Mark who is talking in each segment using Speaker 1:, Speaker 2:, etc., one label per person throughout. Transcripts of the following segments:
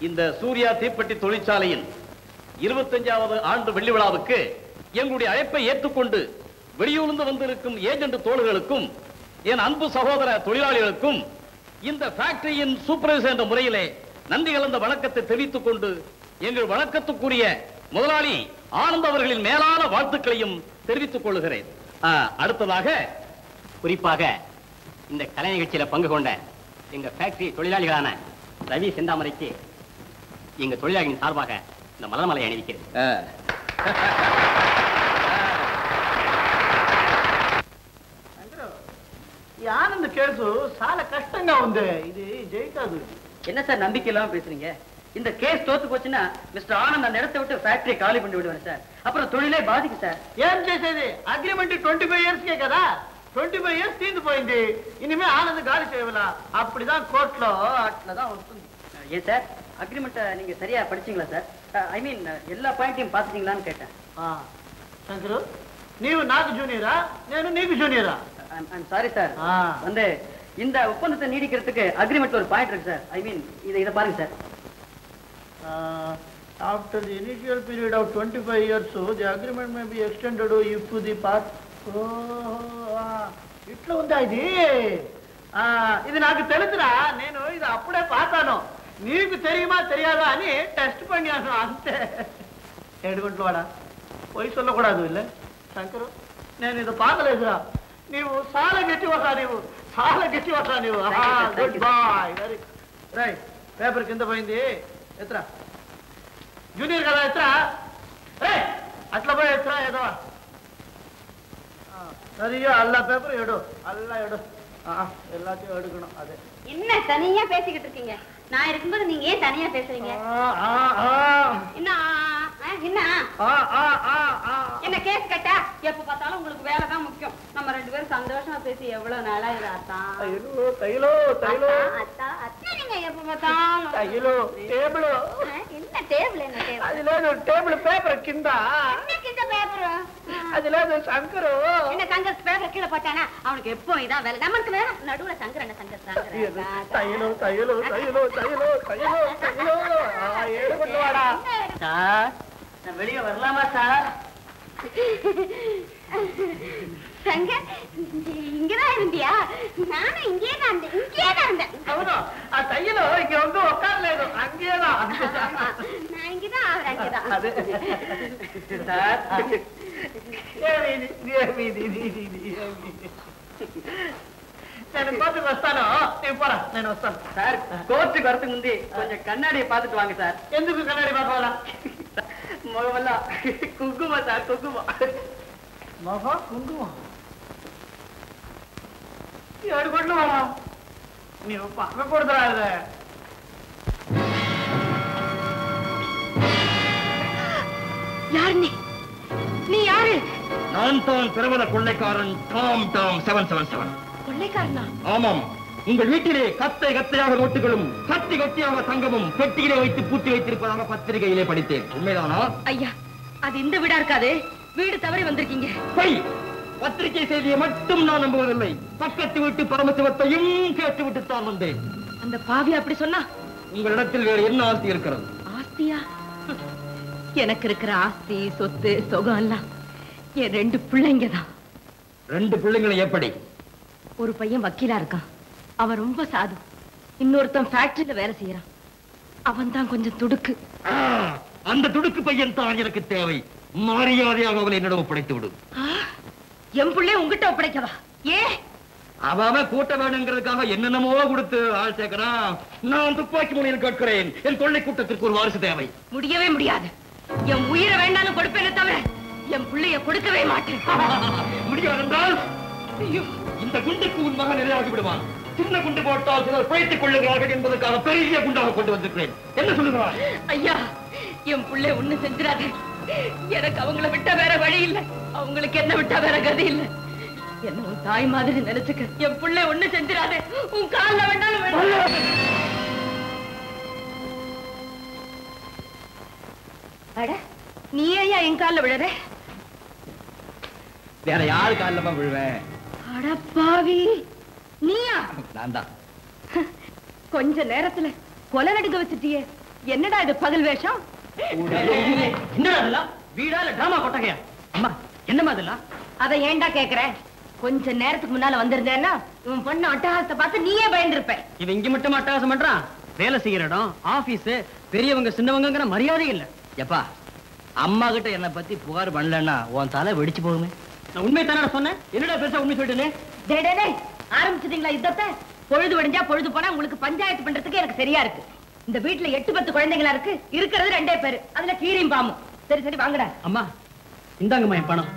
Speaker 1: இந்த சூர்யா தீப்பெட்டி தொழிற்சாலையின் இருபத்தஞ்சாவது ஆண்டு வெள்ளி விழாவுக்கு எங்களுடைய அழைப்பை ஏற்றுக்கொண்டு வெளியூர்ந்து வந்திருக்கும் ஏஜென்ட் தோழர்களுக்கும் என் அன்பு சகோதர தொழிலாளிகளுக்கும் இந்த ஃபேக்டரியின் சூப்பர்வைசர் என்ற முறையிலே நன்றி கலந்த வணக்கத்தை தெரிவித்துக் கொண்டு எங்கள் வணக்கத்துக்குரிய முதலாளி ஆனந்த் அவர்களின் மேலான வாழ்த்துக்களையும் தெரிவித்துக் கொள்கிறேன் ஆ, அடுத்ததாக
Speaker 2: குறிப்பாக இந்த கலை நிகழ்ச்சியில பங்கு கொண்ட எங்க ஃபேக்டரி தொழிலாளிகளான ரவி செந்தாமரைக்கு எங்க தொழிலாளிகளின் சார்பாக இந்த மலர்மலை அணிவிக்கிறேன்
Speaker 1: ஆ,
Speaker 3: ఈ ఆనంద్ కేసు చాలా కష్టంగా ఉంది ఇది జైకాదు
Speaker 4: என்ன சார் நம்பிக்கை இல்லாம பேசுறீங்க இந்த கேஸ் தோத்து போச்சுன்னா மிஸ்டர் ஆனந்த் அந்த இடத்தை விட்டு ஃபேக்டரி காலி பண்ணி விடுவார் சார் அப்புறம் தொழிலே பாதிக்கும் சார்
Speaker 3: ఏం చేసేది అగ్రిమెంట్ ట్వంటీ ఫైవ్ ఇయర్స్ కే కదా ట్వంటీ ఫైవ్ ఇయర్స్ తీందిపోయింది ఇనిమే ఆనంద్ గాలి చేయవలా அப்படிதான் కోర్టులో అట్లதான் వస్తుంది
Speaker 4: ஏன் சார் அக்ரிமெண்ட்டை நீங்க சரியா படிச்சீங்களா சார் ஐ மீன் எல்லா பாயிண்ட்டையும் பாத்துட்டீங்களான்னு கேட்டேன்
Speaker 3: ఆ, శంకరు నీవు నాకు జూనియరా నేను నీకు జూనియరా
Speaker 4: ஐம் சாரி சார்
Speaker 3: ஆ.
Speaker 4: வந்து இந்த ஒப்பந்தத்தை நீடிக்கிறதுக்கு அக்ரிமெண்ட் ஒரு பாயிண்ட் இருக்கு சார் ஐ மீன் இதை இதை பாருங்க sir
Speaker 3: after the initial period of twenty five years the agreement may be extended if the part ఇట్లా ఉందా ఇది ఆ, ఇది నాకు తెలుసురా నేను ఇది అప్పుడే పాతాను నీకు తెలియమా తెలియదా అని టెస్ట్ పడినాను అంతే ఏడుగుంట్లు వాడా పోయి சொல்லக்கூடாது இல்ல శంకరు నేను ఇది పాతలేదురా నీవు చాలా గట్టివసా నీవు చాలా గట్టివసా నీవు
Speaker 4: Thank you, sir. Thank
Speaker 3: good
Speaker 4: you, sir.
Speaker 3: Bye very రై పేపర్ కింద పోయింది ఎత్రా జూనియర్ కదా ఎత్రా రే అట్లా పోయి ఎత్రా ఏదో சரியா எல்லா பேப்பரும் எடு எல்லாம் எடு ஆ, எல்லாத்தையும் எடுக்கணும் அது
Speaker 5: என்ன தனியா பேசிக்கிட்டு இருக்கீங்க நான் இருக்கும்போது நீங்க ஏன் தனியா பேசுறீங்க
Speaker 3: ஆ, ஆ, ஆ.
Speaker 5: என்ன ஆ, என்ன
Speaker 3: ஆ, ஆ, ஆ, ஆ.
Speaker 5: என்ன கேஸ் கட்டா எப்ப பார்த்தாலும் உங்களுக்கு வேலை தான் முக்கியம் நம்ம ரெண்டு பேரும் சந்தோஷமா பேசி எவ்வளவு நாளா இது அத்தான்
Speaker 3: தைலோ தைலோ தைலோ
Speaker 5: அத்தா அத்தா நீங்க எப்ப பார்த்தாலும்
Speaker 3: தைலோ டேபிள்
Speaker 5: ஆ, என்ன டேபிள் என்ன டேபிள்
Speaker 3: అది లేదు టేబుల్ పేపర్ కింద
Speaker 5: என்னக்கு இந்த பேப்பர்
Speaker 3: అది లేదు శంకరు
Speaker 5: என்ன சங்கர் பேப்பர் கீழே போட்டானா அவனுக்கு எப்போ இதான் வேலை நமக்கு வேற நடுவுல சங்கர் என்ன சங்கர் சங்கர்
Speaker 3: తైలు తైలు తైలు తైలు తైలు తైలు ఆ, ఏడుకుంటువాడా
Speaker 4: சார் நான் வெளியே வரலாமா சார்
Speaker 5: சங்கர் இங்கதான் இருந்தியா நானும் இங்கே தான் இருந்தேன் இங்கே தான் இருந்தேன்
Speaker 3: అవును ఆ తయ్యలు ఇంక వంద ఒక్కర్లేదు అంగేదా
Speaker 5: ஆமா, நான் இங்கதான் அவர் அங்கேதான்
Speaker 3: అదే
Speaker 4: சார்
Speaker 3: ఏమిది ఏమిది ఇది ఇది ఏమిది నేను కోర్టుకు వస్తాను నేను పోరా నేను వస్తాను
Speaker 4: சார் கோர்ட்டுக்கு வரதுக்கு முந்தி கொஞ்சம் கண்ணாடியை பார்த்துட்டு வாங்க சார்
Speaker 3: ఎందుకు కన్నడి పాపాలా
Speaker 4: முகமெல்லாம் குங்குமம் சார் குங்குமம்
Speaker 3: మొహం కుంకుమ ఏడు కొట్లు వాడా నీవు పక్క కొడుతురా అదే
Speaker 5: யார் நீ நீ யாரு
Speaker 1: நான் தான் பிரபல கொள்ளைக்காரன் Tom Tom seven seven seven
Speaker 5: கொள்ளைக்காரனா
Speaker 1: ஆமாம் உங்கள் வீட்டிலே கத்தை கத்தையாக நோட்டுகளும் கத்தி கத்தியாக தங்கமும் பெட்டியிலே வைத்து பூட்டி வைத்திருப்பதாக பத்திரிகையிலே படித்தேன் உண்மைதானா
Speaker 5: ஐயா அது இந்த வீடா இருக்காது வீடு தவறி வந்திருக்கீங்க
Speaker 1: பொய் பத்திரிகை செய்தியை மட்டும் நான் நம்புவதில்லை பக்கத்து வீட்டு பரமசிவத்தையும் கேட்டுவிட்டு தான் வந்தேன்
Speaker 5: அந்த பாவி அப்படி சொன்னா
Speaker 1: உங்களிடத்தில் வேறு என்ன ஆஸ்தி இருக்கிறது
Speaker 5: ஆஸ்தியா எனக்கு இருக்கிற ஆஸ்தி சொத்து சுகம் எல்லாம் என் ரெண்டு பிள்ளைங்க தான்
Speaker 1: ரெண்டு பிள்ளைங்களை எப்படி
Speaker 5: ஒரு பையன் வக்கீலா இருக்கான் அவன் ரொம்ப சாது இன்னொருத்தன் ஃபேக்டரியில வேலை செய்யறான் அவன் தான் கொஞ்சம் துடுக்கு
Speaker 1: ஆ, அந்த துடுக்கு பையன் தான் எனக்கு தேவை மரியாதையாக அவனை என்னிடம் ஒப்படைத்து விடு
Speaker 5: ஆ, என் பிள்ளை உங்ககிட்ட ஒப்படைக்கவா ஏ
Speaker 1: அவ அவன் கூட்ட வேணுங்கிறதுக்காக என்னென்னமோ கொடுத்து ஆள் சேர்க்கிறான் நான் துப்பாக்கி முனையில் கேட்கிறேன் என் கொள்ளை கூட்டத்திற்கு ஒரு வாரிசு தேவை
Speaker 5: முடியவே முடியாது என் உயிரை வேண்டாம்னு கொடுப்பேனே தவிர என் பிள்ளைய கொடுக்கவே மாட்டேன்
Speaker 1: முடியாது என்றால் இந்த குண்டுக்கு உன் மகன் நிலையாகி விடுவான் சின்ன குண்டு போட்டால் சிலர் பிழைத்துக் கொள்ளுகிறார்கள் என்பதற்காக பெரிய குண்டாக கொண்டு வந்திருக்கிறேன் என்ன சொல்லுகிறார்
Speaker 5: ஐயா என் பிள்ளை ஒண்ணு செஞ்சிடாது எனக்கு அவங்கள விட்டா வேற வழி இல்ல அவங்களுக்கு என்ன விட்டா வேற கதி இல்ல என்ன உன் தாய் மாதிரி நினைச்சுக்க என் பிள்ளை ஒண்ணு செஞ்சிடாது உன் கால்ல வேண்டாலும் விழு. அட நீ ஐயா என் கால்ல விழற
Speaker 1: வேற யாரு காலில் விழுவேன்
Speaker 5: அட பாவி நீயா
Speaker 1: நான் தான்
Speaker 5: கொஞ்ச நேரத்துல கொலை நடுங்க வச்சுட்டியே என்னடா இது பகல் வேஷம்
Speaker 4: என்னடா அதெல்லாம் வீடா இல்ல டிராமா கொட்டகையா அம்மா என்னம்மா அதெல்லாம்
Speaker 5: அதை ஏன்டா கேக்குற கொஞ்ச நேரத்துக்கு முன்னால வந்திருந்தேன்னா உன் பொண்ணு அட்டகாசத்தை பார்த்து நீயே பயந்துருப்ப
Speaker 4: இவன் இங்க மட்டும் அட்டகாசம் பண்றான் வேலை செய்யற இடம் ஆபீஸ் பெரியவங்க சின்னவங்கங்கிற மரியாதை இல்ல
Speaker 6: எப்பா அம்மா கிட்ட என்ன பத்தி புகார் பண்ணலன்னா உன் தலை வெடிச்சு போகுமே
Speaker 4: நான் உண்மை தானே சொன்னேன் என்னடா பெருசா உண்மை சொல்லிட்டேனே
Speaker 5: டேய் டேய், டேய், ஆரம்பிச்சிட்டீங்களா யுத்தத்தை பொழுது விடிஞ்சா பொழுது போனா உங்களுக்கு பஞ்சாயத்து பண்றதுக்கு எனக்கு சரியா இருக்கு இந்த வீட்டுல எட்டு பத்து குழந்தைங்களா இருக்கு இருக்கிறது ரெண்டே பேரு அதுல கீரியும் பாமும் சரி சரி வாங்கடா
Speaker 4: அம்மா இந்தாங்கம்மா என் பணம்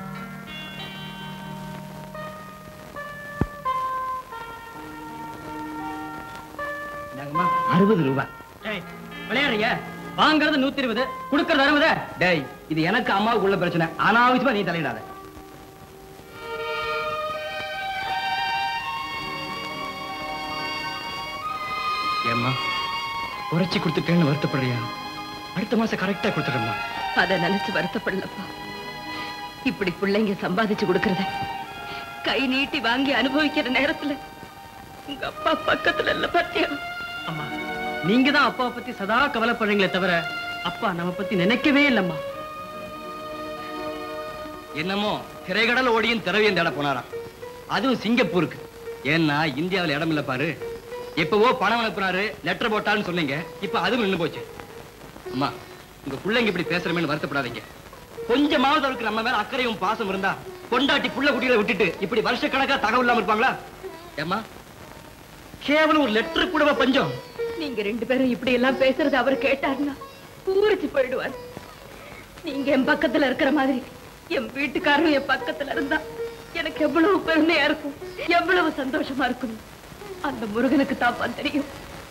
Speaker 6: இந்தாங்கம்மா அறுபது ரூபாய்
Speaker 4: ஏய் விளையாடுறீங்க வாங்குறது நூத்தி இருபது கொடுக்கறது அறுபது
Speaker 6: டேய் இது எனக்கு அம்மாவுக்கு உள்ள பிரச்சனை அனாவசியமா நீ தலையிடாத ஏம்மா குறைச்சி கொடுத்துட்டேன்னு வருத்தப்படுறியா அடுத்த மாசம் கரெக்டா கொடுத்துடுறேம்மா
Speaker 5: அத நினைச்சு வருத்தப்படலப்பா இப்படி பிள்ளைங்க சம்பாதிச்சு கொடுக்கறத கை நீட்டி வாங்கி அனுபவிக்கிற நேரத்துல உங்க அப்பா பக்கத்துல இல்ல பத்தியா
Speaker 4: அம்மா நீங்க தான் அப்பாவை பத்தி சதா கவலைப்படுறீங்களே தவிர அப்பா நம்ம பத்தி நினைக்கவே இல்லம்மா
Speaker 6: என்னமோ திரைக்கடல் ஓடியும் திரவியம் தேட போனாராம் அதுவும் சிங்கப்பூருக்கு ஏன்னா இந்தியாவில் இடம் இல்ல பாரு எப்பவோ பணம் அனுப்புனாரு லெட்டர் போட்டான்னு சொன்னீங்க இப்ப அதுவும் நின்னு போச்சு அம்மா உங்க பிள்ளைங்க இப்படி பேசுறமேன்னு வருத்தப்படாதீங்க கொஞ்சமாவது அவருக்கு நம்ம மேல அக்கறையும் பாசம் இருந்தா பொண்டாட்டி புள்ள குட்டிகளை விட்டுட்டு இப்படி வருஷக்கணக்கா தகவல் இல்லாம இருப்பாங்களா ஏம்மா கேவலம் ஒரு லெட்டர் கூடவா பஞ்சம்
Speaker 5: நீங்க ரெண்டு பேரும் இப்படி எல்லாம் பேசுறது அவர் கேட்டாருன்னா பூரிச்சு போயிடுவார் நீங்க என் பக்கத்துல இருக்கிற மாதிரி என் வீட்டுக்காரரும் என் பக்கத்துல இருந்தா எனக்கு எவ்வளவு பெருமையா இருக்கும் எவ்வளவு சந்தோஷமா இருக்கும் அந்த முருகனுக்கு தாப்பா தெரியும்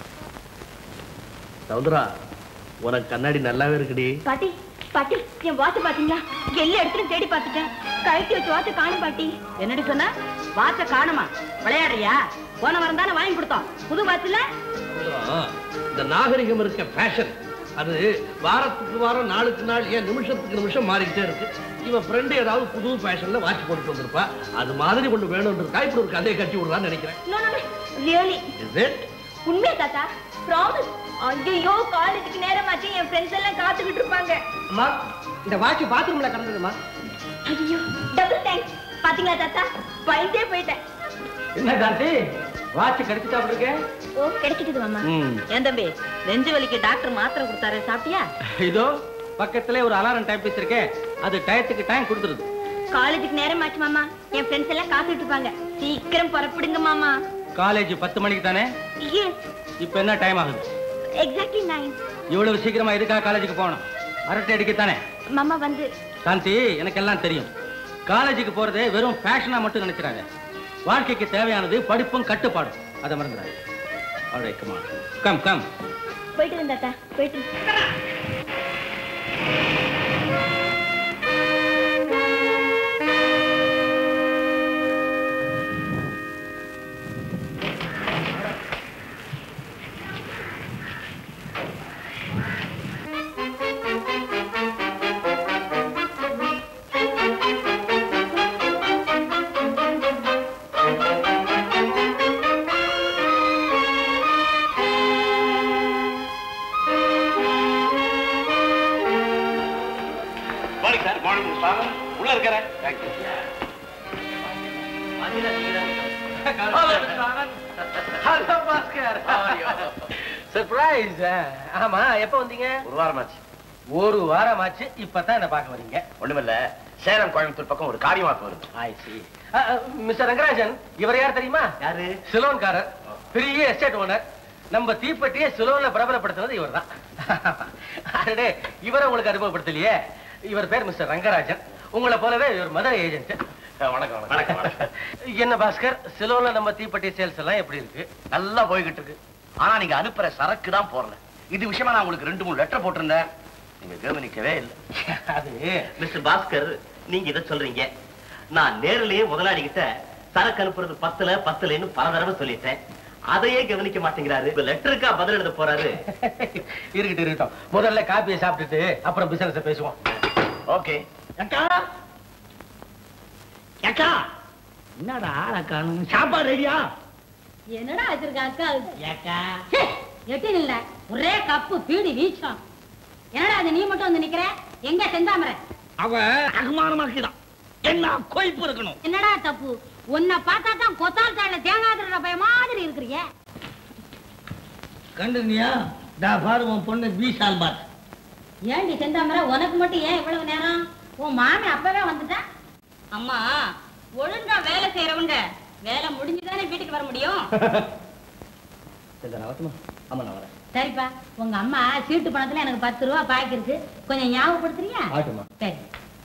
Speaker 1: சௌந்தரா உனக்கு கண்ணாடி நல்லாவே இருக்குடி
Speaker 7: பாட்டி பாட்டி என் வாட்ச் பாத்தீங்களா எல்லா இடத்துலயும் தேடி பார்த்துட்டேன் கழட்டி வச்ச வாட்ச காணும் பாட்டி
Speaker 5: என்னடி சொன்ன வாட்ச காணுமா விளையாடுறியா போன வாரம் தானே வாங்கி கொடுத்தோம் புது வாட்ச்ல
Speaker 1: இந்த நாகரிகம் இருக்க ஃபேஷன் அது வாரத்துக்கு வாரம் நாளுக்கு நாள் ஏன் நிமிஷத்துக்கு நிமிஷம் மாறிக்கிட்டே இருக்கு இவன் ஃப்ரெண்டு ஏதாவது புது ஃபேஷன்ல வாட்ச் போட்டு வந்திருப்பா அது மாதிரி கொண்டு வேணும்ன்றதுக்கா இப்படி ஒரு கதையை கட்டி விடலாம்னு நினைக்கிறேன்
Speaker 7: no no really
Speaker 1: Is it?
Speaker 7: உண்மையா தாத்தா ப்ராமிஸ் ஐயோ காலேஜுக்கு நேரமாச்சு என் ஃப்ரெண்ட்ஸ் எல்லாம் காத்துக்கிட்டு இருப்பாங்க
Speaker 4: அம்மா இந்த வாட்ச் பாத்ரூம்ல கடந்ததுமா
Speaker 7: ஐயோ டபுள் தேங்க்ஸ் பாத்தீங்களா தாத்தா பயந்தே போயிட்டேன்
Speaker 4: என்ன காந்தி வாட்ச் கிடைச்சிட்டா இருக்கேன்
Speaker 7: ஓ கிடைச்சிட்டு மாமா
Speaker 5: ஏன் தம்பி நெஞ்சு வலிக்கு டாக்டர் மாத்திரை கொடுத்தாரு சாப்பிட்டியா
Speaker 4: இதோ பக்கத்துல ஒரு அலாரம் டைப் வச்சிருக்கேன் அது டயத்துக்கு டைம் கொடுத்துருது
Speaker 7: காலேஜுக்கு நேரமாச்சு மாமா என் ஃப்ரெண்ட்ஸ் எல்லாம் காத்துக்கிட்டு இருப்பாங்க சீக்கிரம் புறப்படுங்க மாமா
Speaker 4: காலேஜ் பத்து மணிக்கு தானே
Speaker 7: எஸ்
Speaker 4: இப்ப என்ன டைம் ஆகுது
Speaker 7: எக்ஸாக்ட்லி நைன்
Speaker 4: இவ்வளவு சீக்கிரமா எதுக்காக காலேஜுக்கு போகணும் அரட்டை அடிக்கத்தானே
Speaker 7: மாமா வந்து
Speaker 4: சாந்தி எனக்கு எல்லாம் தெரியும் காலேஜுக்கு போறது வெறும் ஃபேஷனா மட்டும் நினைக்கிறாங்க வாழ்க்கைக்கு தேவையானது படிப்பும் கட்டுப்பாடும் அதை மறந்துடாது Alright, come on. Come come
Speaker 7: போயிட்டு இருந்தேன் தாத்தா போயிட்டு இருந்தேன்.
Speaker 1: மார்னிங் சார் மார்னிங் வாங்க உள்ள இருக்கிறேன் தேங்க்யூ
Speaker 3: ஹலோ பாஸ்கர் சர்ப்ரைஸ் ஆமா எப்ப வந்தீங்க
Speaker 1: ஒரு வாரமாச்சு
Speaker 3: ஒரு வாரமாச்சு இப்பதான் என்ன பார்க்க வரீங்க
Speaker 1: ஒண்ணுமில்ல சேலம் கோயம்புத்தூர் பக்கம் ஒரு காரியமாக்கு வருது
Speaker 3: ஐ சி மிஸ்டர் ரங்கராஜன் இவர் யார் தெரியுமா
Speaker 1: யாரு
Speaker 3: சிலோன்காரர் பெரிய எஸ்டேட் ஓனர் நம்ம தீப்பெட்டியை சிலோன்ல பிரபலப்படுத்துறது இவர்தான் அடடே இவரை உங்களுக்கு அறிமுகப்படுத்தலையே இவர் பேர் மிஸ்டர் ரங்கராஜன் உங்களை போலவே இவர் மதுரை ஏஜென்ட்
Speaker 1: வணக்கம் வணக்கம் வணக்கம்
Speaker 3: என்ன பாஸ்கர் சிலோன்ல நம்ம தீப்பெட்டி சேல்ஸ் எல்லாம் எப்படி இருக்கு
Speaker 1: நல்லா போய்கிட்டு இருக்கு ஆனா நீங்க அனுப்புற சரக்கு தான் போறல இது விஷயமா நான் உங்களுக்கு ரெண்டு மூணு லெட்டர் போட்டிருந்தேன் நீங்க கவனிக்கவே இல்லை
Speaker 3: அது
Speaker 2: மிஸ்டர் பாஸ்கர் நீங்க இதை சொல்றீங்க நான் நேரிலேயே முதலாளி கிட்ட சரக்கு அனுப்புறது பத்துல பத்துலன்னு பல தடவை சொல்லிட்டேன் அதையே கவனிக்க மாட்டேங்கிறாரு இந்த லெட்டருக்கா பதில் எழுத போறாரு
Speaker 3: இருக்கட்டும் இருக்கட்டும் முதல்ல காப்பியை சாப்பிட்டுட்டு அப்புறம் பிசினஸ் பேசுவோம்
Speaker 1: ஓகே
Speaker 3: அக்கா அக்கா என்னடா ஆளை காணும் சாப்பாடு ரெடியா
Speaker 7: என்னடா வச்சிருக்க அக்கா
Speaker 3: ஏக்கா
Speaker 8: எட்டு இல்ல ஒரே கப்பு பீடி வீச்சம் என்னடா அது நீ மட்டும் வந்து நிக்கிற எங்க செந்தாமரை
Speaker 4: அவ அகமானமாக்கிதான் என்ன கொய்ப்பு இருக்கணும்
Speaker 8: என்னடா தப்பு உன்னை பார்த்தா தான் கொத்தால் தாழ தேங்காய் திருட பய மாதிரி இருக்கிறீங்க
Speaker 3: கண்டுனியா டா பாரு உன் பொண்ணு பீசால் பார்
Speaker 8: ஏண்டி செந்தாமரை உனக்கு மட்டும் ஏன் இவ்வளவு நேரம் உன் மாமி அப்பவே வந்துட்டா அம்மா ஒழுங்கா வேலை செய்யறவங்க வேலை முடிஞ்சுதானே வீட்டுக்கு வர முடியும்
Speaker 6: ஆமா நான் வரேன்
Speaker 8: சரிப்பா உங்க அம்மா சீட்டு பணத்துல எனக்கு பத்து ரூபா பாக்கி இருக்கு கொஞ்சம் ஞாபகப்படுத்துறியா
Speaker 6: ஆட்டுமா
Speaker 8: சரி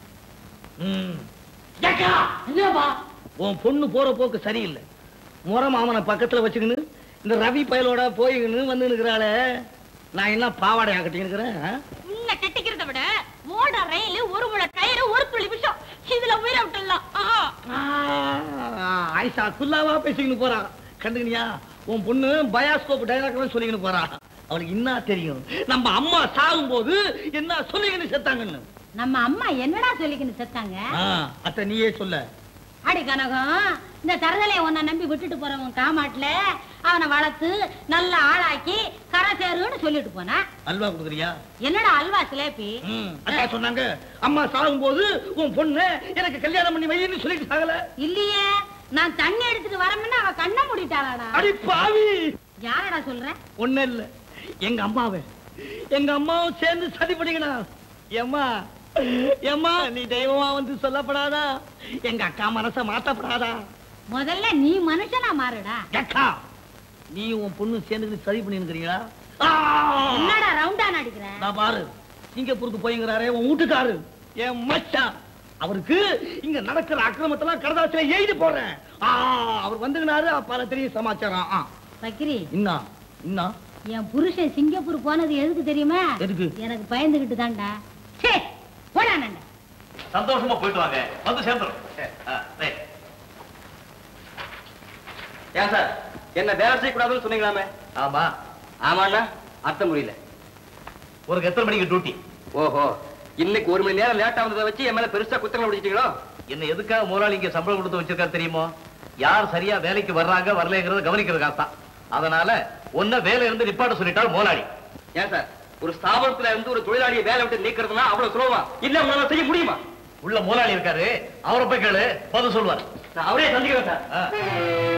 Speaker 3: ஏக்கா
Speaker 8: இல்லப்பா
Speaker 3: உன் பொண்ணு போற போக்கு சரியில்லை முறை மாமனை பக்கத்துல வச்சுக்கின்னு இந்த ரவி பயலோட போயின்னு வந்து இருக்கிறாளே நான் என்ன பாவாடை ஆக்கட்டி இருக்கிறேன்
Speaker 8: உன்னை கட்டிக்கிறத விட ஓட ரயில் ஒரு முளை கயிறு ஒரு துளி விஷம் இதுல உயிரை விட்டுடலாம் ஆஹா.
Speaker 3: ஆயிஷா குல்லாவா பேசிக்கின்னு போறா கண்டுனியா உன் பொண்ணு பயாஸ்கோப் டைலாக் சொல்லிக்கின்னு போறா அவளுக்கு என்ன தெரியும் நம்ம அம்மா சாகும் போது என்ன சொல்லிக்கின்னு செத்தாங்கன்னு
Speaker 8: நம்ம அம்மா என்னடா சொல்லிக்கின்னு செத்தாங்க
Speaker 3: ஆ, அத்தை நீயே சொல்ல
Speaker 8: அடி கனகம் இந்த தரதலைய உன்னை நம்பி விட்டுட்டு போறவன் காமாட்டுல அவனை வளர்த்து நல்ல ஆளாக்கி கரை சேருன்னு சொல்லிட்டு போனா
Speaker 3: அல்வா கொடுக்குறியா
Speaker 8: என்னடா அல்வா சிலேபி
Speaker 3: ம், அக்கா சொன்னாங்க அம்மா சாகும் போது உன் பொண்ணு எனக்கு கல்யாணம் பண்ணி வைன்னு சொல்லிட்டு சாகல
Speaker 8: இல்லையே நான் தண்ணி எடுத்துட்டு வரமுன்னா அவ கண்ணை மூடிட்டாளாடா
Speaker 3: அடி பாவி
Speaker 8: யாரடா சொல்ற
Speaker 3: ஒண்ணு இல்ல எங்க அம்மாவை எங்க அம்மாவும் சேர்ந்து சதி பண்ணிக்கணா ஏம்மா ஏம்மா நீ தெய்வமா வந்து சொல்லப்படாதா எங்க அக்கா மனச மாத்தப்படாதா
Speaker 8: முதல்ல நீ மனுஷனா மாறுடா
Speaker 3: அக்கா நீ உன் பொண்ணு சேர்ந்து சதி பண்ணிருக்கிறீங்களா
Speaker 8: என்னடா ரவுண்டா நடிக்கிற
Speaker 3: நான் பாரு சிங்கப்பூருக்கு போய்ங்கிறாரே உன் வீட்டுக்காரு என் மச்சான் அவருக்கு இங்க நடக்கிற அக்கிரமத்தெல்லாம் கடதாசில எழுதி போடுறேன் ஆ, அவர் வந்துங்கனாரு பல தெரிய சமாச்சாரம் ஆ,
Speaker 8: பக்கிரி
Speaker 3: இன்னா இன்னா
Speaker 8: என் புருஷன் சிங்கப்பூர் போனது எதுக்கு தெரியுமா
Speaker 3: எதுக்கு?
Speaker 8: எனக்கு பயந்துகிட்டு தான்டா சே போடா நண்ட
Speaker 1: சந்தோஷமா போயிட்டு வாங்க வந்து சேர்ந்துரும் ஆ, ரைட்.
Speaker 6: ஏன் சார் என்ன வேலை செய்யக்கூடாதுன்னு சொன்னீங்களாமே
Speaker 1: ஆமா
Speaker 6: ஆமாண்ணா அர்த்தம் புரியல
Speaker 1: ஒரு எத்தனை மணிக்கு டியூட்டி
Speaker 6: ஓஹோ இன்னைக்கு ஒரு மணி நேரம் லேட்டா வந்ததை வச்சு என் மேல பெருசா குத்தங்களை பிடிச்சிட்டீங்களோ
Speaker 1: என்ன எதுக்காக முதலாளி இங்க சம்பளம் கொடுத்து வச்சிருக்காரு தெரியுமோ யார் சரியா வேலைக்கு வர்றாங்க வரலைங்கிறத கவனிக்கிறதுக்காக தான் அதனால ஒன்ன வேலை இருந்து நிப்பாட்ட சொல்லிட்டால் முதலாளி
Speaker 6: ஏன் சார் ஒரு ஸ்தாபனத்துல இருந்து ஒரு தொழிலாளியை வேலை விட்டு நீக்கிறதுனா அவ்வளவு சுலபமா இல்ல உங்களால செய்ய முடியுமா
Speaker 1: உள்ள முதலாளி இருக்காரு அவரை போய் கேளு பதில் சொல்லுவார்
Speaker 6: நான் அவரே சந்திக்கிறேன் சார்
Speaker 1: ஆ.